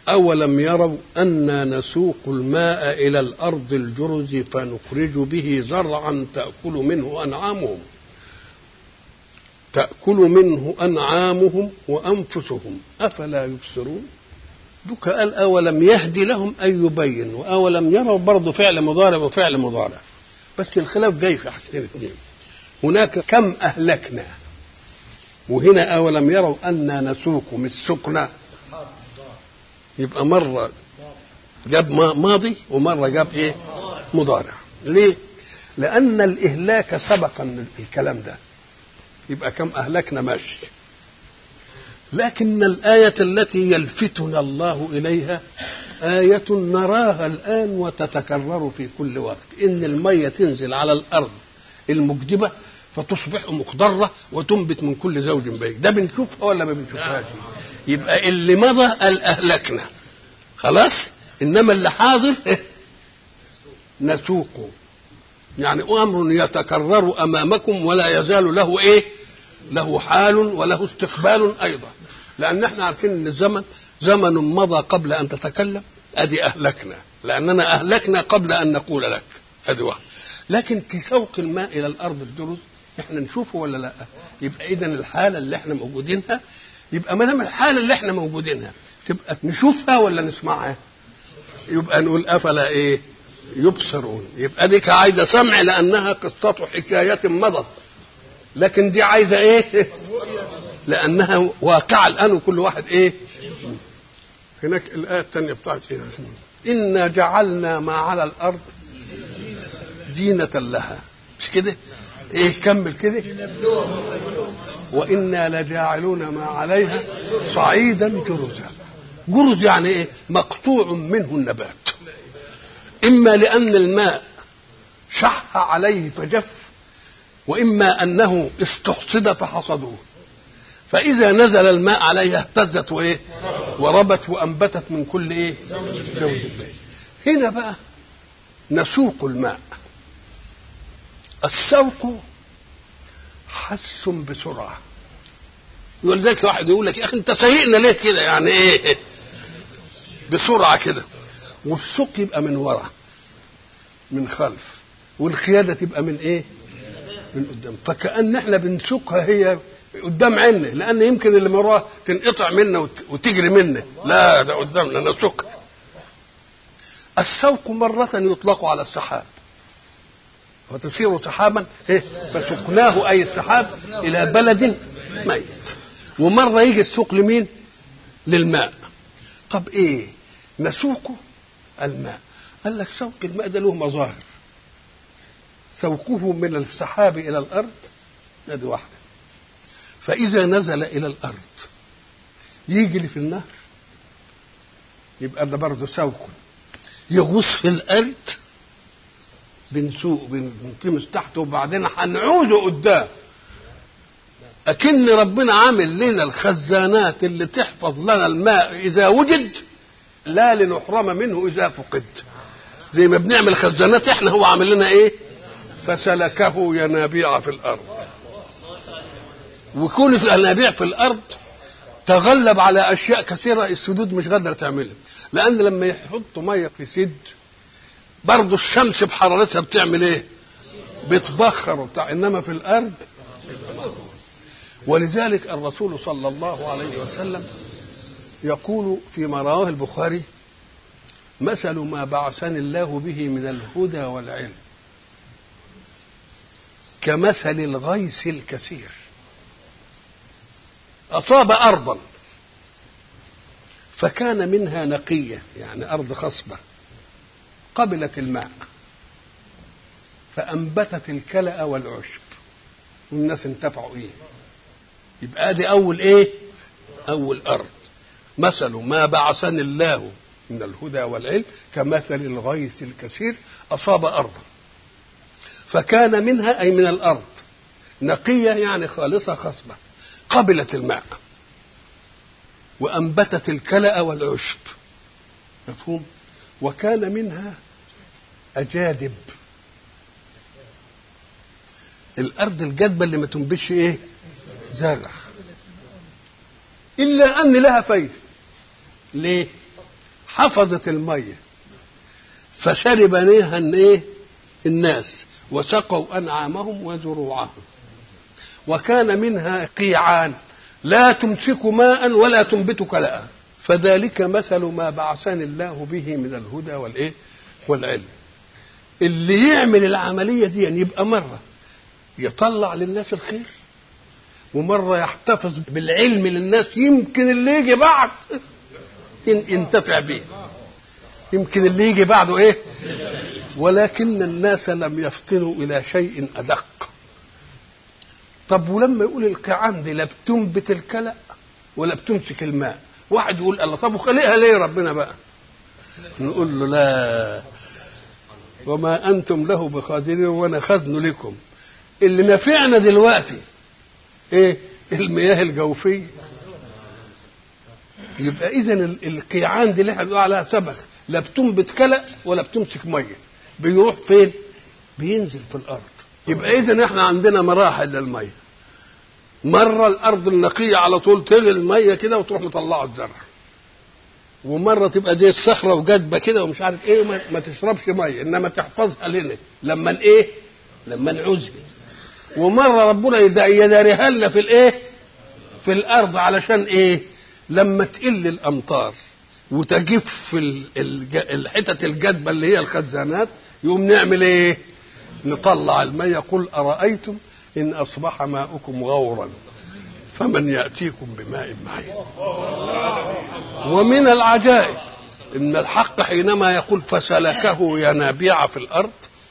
أولم يروا أنا نسوق الماء إلى الأرض الجرز فنخرج به زرعا تأكل منه أنعامهم تأكل منه أنعامهم وأنفسهم أفلا يبصرون دوك قال أولم يهدي لهم أن يبين وأولم يروا برضه فعل مضارع وفعل مضارع بس الخلاف جاي في حاجتين اثنين هناك كم أهلكنا وهنا أولم يروا أنا نسوق مش سقنا يبقى مرة جاب ماضي ومرة جاب إيه مضارع ليه لأن الإهلاك سبق الكلام ده يبقى كم أهلكنا ماشي لكن الآية التي يلفتنا الله إليها آية نراها الآن وتتكرر في كل وقت إن المية تنزل على الأرض المجدبة فتصبح مخضرة وتنبت من كل زوج بيت ده بنشوفها ولا ما بنشوفهاش يبقى اللي مضى قال أهلكنا خلاص إنما اللي حاضر نسوقه يعني أمر يتكرر أمامكم ولا يزال له إيه له حال وله استقبال أيضا لأن احنا عارفين أن الزمن زمن مضى قبل أن تتكلم أدي أهلكنا لأننا أهلكنا قبل أن نقول لك هذه واحد لكن في سوق الماء إلى الأرض الجرز احنا نشوفه ولا لا يبقى إذا الحالة اللي احنا موجودينها يبقى ما دام الحالة اللي احنا موجودينها تبقى نشوفها ولا نسمعها يبقى نقول أفلا إيه يبصرون يبقى دي عايزة سمع لأنها قصة حكاية مضت لكن دي عايزة إيه لأنها واقعة الآن وكل واحد إيه هناك الآية الثانية بتاعت إيه إنا جعلنا ما على الأرض زينة لها مش كده إيه كمل كده وإنا لجاعلون ما عليها صعيدا جرزا جرز يعني إيه مقطوع منه النبات إما لأن الماء شح عليه فجف وإما أنه استحصد فحصدوه فإذا نزل الماء عليها اهتزت وإيه وربت وأنبتت من كل إيه زوج هنا بقى نسوق الماء السوق حس بسرعة يقول ذلك واحد يقول لك يا أخي أنت سايقنا ليه كده يعني إيه بسرعة كده والسوق يبقى من ورا من خلف والقيادة تبقى من إيه من قدام فكأن احنا بنسوقها هي قدام عيننا لان يمكن اللي وراه تنقطع منا وتجري منا لا ده قدامنا نسوق السوق مرة يطلق على السحاب وتسير سحابا إيه؟ فسقناه أي السحاب إلى بلد ميت ومرة يجي السوق لمين للماء طب إيه نسوق الماء قال لك سوق الماء ده له مظاهر سوقه من السحاب إلى الأرض ادي واحدة فإذا نزل إلى الأرض يجري في النهر يبقى ده برضه سوق يغوص في الأرض بنسوق بنطمس تحته وبعدين هنعوزه قدام أكن ربنا عامل لنا الخزانات اللي تحفظ لنا الماء إذا وجد لا لنحرم منه إذا فقد زي ما بنعمل خزانات احنا هو عامل لنا ايه فسلكه ينابيع في الارض وكون الينابيع في الارض تغلب على اشياء كثيره السدود مش قادره تعملها لان لما يحطوا ميه في سد برضه الشمس بحرارتها بتعمل ايه بتبخر وبتاع انما في الارض ولذلك الرسول صلى الله عليه وسلم يقول فيما رواه البخاري مثل ما بعثني الله به من الهدى والعلم كمثل الغيث الكثير أصاب أرضا فكان منها نقية يعني أرض خصبة قبلت الماء فأنبتت الكلأ والعشب والناس انتفعوا إيه يبقى دي أول إيه أول أرض مثل ما بعثني الله من الهدى والعلم كمثل الغيث الكثير أصاب أرضا فكان منها أي من الأرض نقية يعني خالصة خصبة قبلت الماء وأنبتت الكلأ والعشب مفهوم وكان منها أجادب الأرض الجدبة اللي ما تنبتش إيه زرع إلا أن لها فايدة ليه حفظت الميه فشرب منها ايه الناس وسقوا انعامهم وزروعهم وكان منها قيعان لا تمسك ماء ولا تنبت كلاء فذلك مثل ما بعثني الله به من الهدى والايه والعلم اللي يعمل العمليه دي يعني يبقى مره يطلع للناس الخير ومره يحتفظ بالعلم للناس يمكن اللي يجي بعد ينتفع به يمكن اللي يجي بعده ايه ولكن الناس لم يفطنوا الى شيء ادق طب ولما يقول القيعان دي لا بتنبت الكلأ ولا بتمسك الماء واحد يقول الله طب وخلقها ليه ربنا بقى نقول له لا وما انتم له بقادرين وانا خزن لكم اللي نافعنا دلوقتي ايه المياه الجوفيه يبقى اذا القيعان دي اللي احنا بنقول عليها سبخ لا بتنبت كلأ ولا بتمسك ميه بيروح فين بينزل في الارض يبقى اذا احنا عندنا مراحل للميه مره الارض النقيه على طول تغلي الميه كده وتروح مطلعه الزرع ومره تبقى زي الصخره وجدبه كده ومش عارف ايه ما, ما تشربش ميه انما تحفظها لنا لما ايه لما نعوز ومره ربنا يداريها لنا في الايه في الارض علشان ايه لما تقل الامطار وتجف الحتت الجدبه اللي هي الخزانات يقوم نعمل ايه نطلع الماء يقول ارايتم ان اصبح ماؤكم غورا فمن ياتيكم بماء معين ومن العجائب ان الحق حينما يقول فسلكه ينابيع في الارض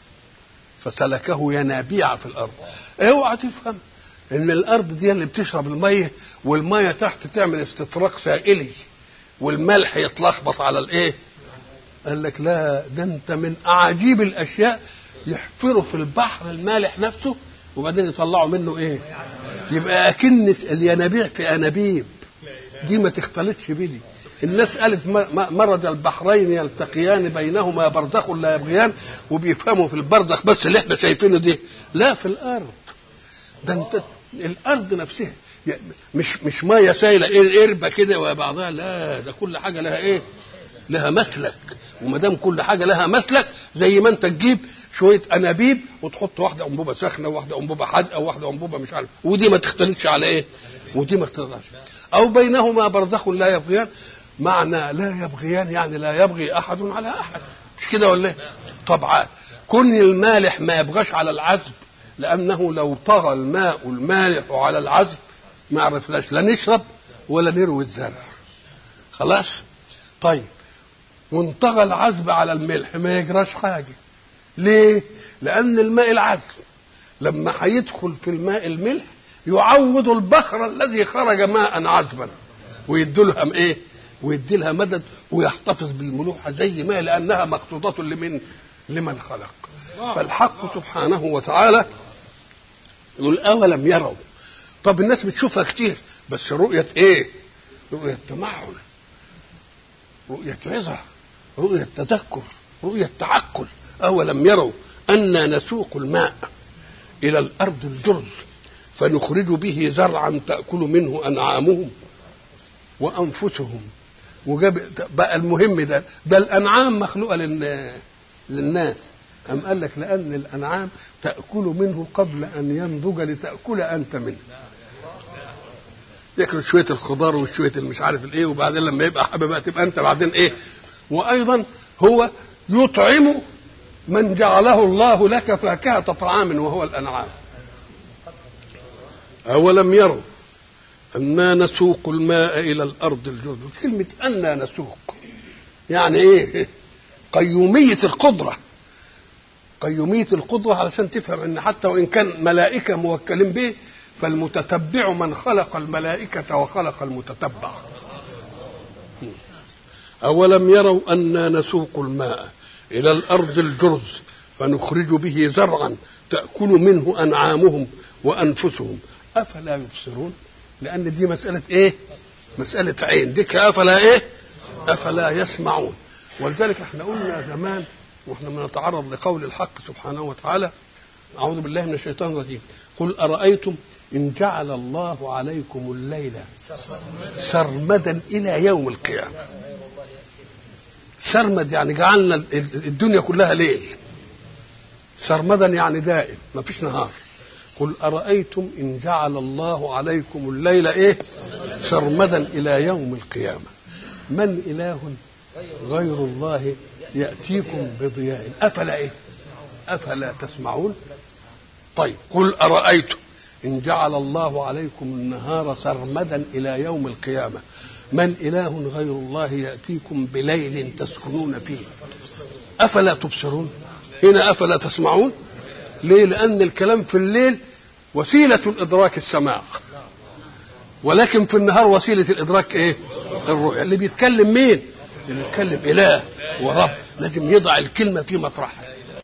فسلكه ينابيع في الارض اوعى تفهم ان الارض دي اللي بتشرب الميه والميه تحت تعمل استطراق سائلي والملح يتلخبط على الايه قال لك لا ده انت من اعاجيب الاشياء يحفروا في البحر المالح نفسه وبعدين يطلعوا منه ايه يبقى اكن الينابيع في انابيب دي ما تختلطش بدي الناس قالت مرض البحرين يلتقيان بينهما برزخ لا يبغيان وبيفهموا في البرزخ بس اللي احنا شايفينه دي لا في الارض ده انت الارض نفسها مش مش ميه سايله ايه قربه كده وبعضها لا ده كل حاجه لها ايه لها مسلك وما دام كل حاجه لها مسلك زي ما انت تجيب شويه انابيب وتحط واحده انبوبه سخنه وواحده انبوبه حادقه وواحده انبوبه مش عارف ودي ما تختلطش على ايه ودي ما تختلطش او بينهما برزخ لا يبغيان معنى لا يبغيان يعني لا يبغي احد على احد مش كده ولا ايه طبعا كن المالح ما يبغاش على العذب لانه لو طغى الماء المالح على العذب ما عرفناش لا نشرب ولا نروي الزرع خلاص طيب وانطغى العذب على الملح ما يجراش حاجه ليه لان الماء العذب لما هيدخل في الماء الملح يعوض البخر الذي خرج ماء عذبا ويدي لها ايه ويدي لها مدد ويحتفظ بالملوحه زي ما لانها مخطوطه لمن لمن خلق فالحق سبحانه وتعالى يقول اولم يروا طب الناس بتشوفها كتير بس رؤيه ايه رؤيه تمعن رؤيه عظه رؤيه تذكر رؤيه تعقل اولم يروا انا نسوق الماء الى الارض الجرز فنخرج به زرعا تاكل منه انعامهم وانفسهم وجاب بقى المهم ده ده الانعام مخلوقه للناس أم قال لك لأن الأنعام تأكل منه قبل أن ينضج لتأكل أنت منه ياكل شوية الخضار وشوية المش عارف الإيه وبعدين لما يبقى حابب تبقى أنت بعدين إيه وأيضا هو يطعم من جعله الله لك فاكهة طعام وهو الأنعام أولم يروا أنا نسوق الماء إلى الأرض الجرز كلمة أنا نسوق يعني إيه قيومية القدرة قيومية القدرة علشان تفهم أن حتى وإن كان ملائكة موكلين به فالمتتبع من خلق الملائكة وخلق المتتبع أولم يروا أنا نسوق الماء إلى الأرض الجرز فنخرج به زرعا تأكل منه أنعامهم وأنفسهم أفلا يبصرون لأن دي مسألة إيه مسألة عين ديك أفلا إيه أفلا يسمعون ولذلك احنا قلنا زمان واحنا بنتعرض لقول الحق سبحانه وتعالى أعوذ بالله من الشيطان الرجيم قل أرأيتم إن جعل الله عليكم الليل سرمدا إلى يوم القيامة سرمد يعني جعلنا الدنيا كلها ليل سرمدا يعني دائم ما فيش نهار قل أرأيتم إن جعل الله عليكم الليل إيه سرمدا إلى يوم القيامة من إله غير الله يأتيكم بضياء أفلا إيه أفلا تسمعون طيب قل أرأيتم إن جعل الله عليكم النهار سرمدا إلى يوم القيامة من إله غير الله يأتيكم بليل تسكنون فيه أفلا تبصرون هنا أفلا تسمعون ليه لأن الكلام في الليل وسيلة الإدراك السماع ولكن في النهار وسيلة الإدراك إيه الرؤية اللي بيتكلم مين اللي بيتكلم إله ورب لازم يضع الكلمة في مطرحها